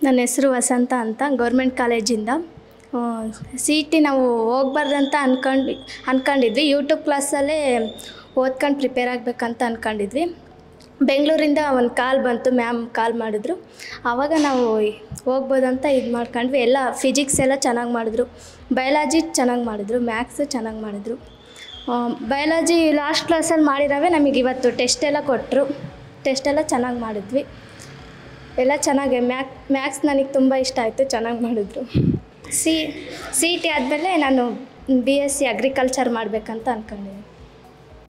ನನ್ನ ಹೆಸರು ವಸಂತ ಅಂತ ಗೌರ್ಮೆಂಟ್ ಕಾಲೇಜಿಂದ ಸಿ ಇ ಟಿ ನಾವು ಹೋಗ್ಬಾರ್ದಂತ ಅನ್ಕೊಂಡು ಅನ್ಕೊಂಡಿದ್ವಿ ಯೂಟ್ಯೂಬ್ ಕ್ಲಾಸಲ್ಲೇ ಓದ್ಕೊಂಡು ಪ್ರಿಪೇರ್ ಆಗಬೇಕಂತ ಅನ್ಕೊಂಡಿದ್ವಿ ಬೆಂಗಳೂರಿಂದ ಒಂದು ಕಾಲ್ ಬಂತು ಮ್ಯಾಮ್ ಕಾಲ್ ಮಾಡಿದ್ರು ಆವಾಗ ನಾವು ಹೋಗ್ಬೋದಂತ ಇದು ಮಾಡ್ಕೊಂಡ್ವಿ ಎಲ್ಲ ಫಿಸಿಕ್ಸ್ ಎಲ್ಲ ಚೆನ್ನಾಗಿ ಮಾಡಿದ್ರು ಬಯಲಾಜಿ ಚೆನ್ನಾಗಿ ಮಾಡಿದ್ರು ಮ್ಯಾಥ್ಸು ಚೆನ್ನಾಗಿ ಮಾಡಿದ್ರು ಬಯಲಾಜಿ ಲಾಸ್ಟ್ ಕ್ಲಾಸಲ್ಲಿ ಮಾಡಿರೋವೆ ನಮಗೆ ಇವತ್ತು ಟೆಸ್ಟ್ ಎಲ್ಲ ಕೊಟ್ಟರು ಟೆಸ್ಟ್ ಎಲ್ಲ ಚೆನ್ನಾಗಿ ಮಾಡಿದ್ವಿ ಎಲ್ಲ ಚೆನ್ನಾಗಿ ಮ್ಯಾಕ್ ಮ್ಯಾಥ್ಸ್ ನನಗೆ ತುಂಬ ಇಷ್ಟ ಆಯಿತು ಚೆನ್ನಾಗಿ ಮಾಡಿದ್ರು ಸಿ ಸಿ ಇ ಟಿ ಆದಮೇಲೆ ನಾನು ಬಿ ಎಸ್ ಸಿ ಅಗ್ರಿಕಲ್ಚರ್ ಮಾಡಬೇಕಂತ ಅಂದ್ಕೊಂಡಿದ್ದೀನಿ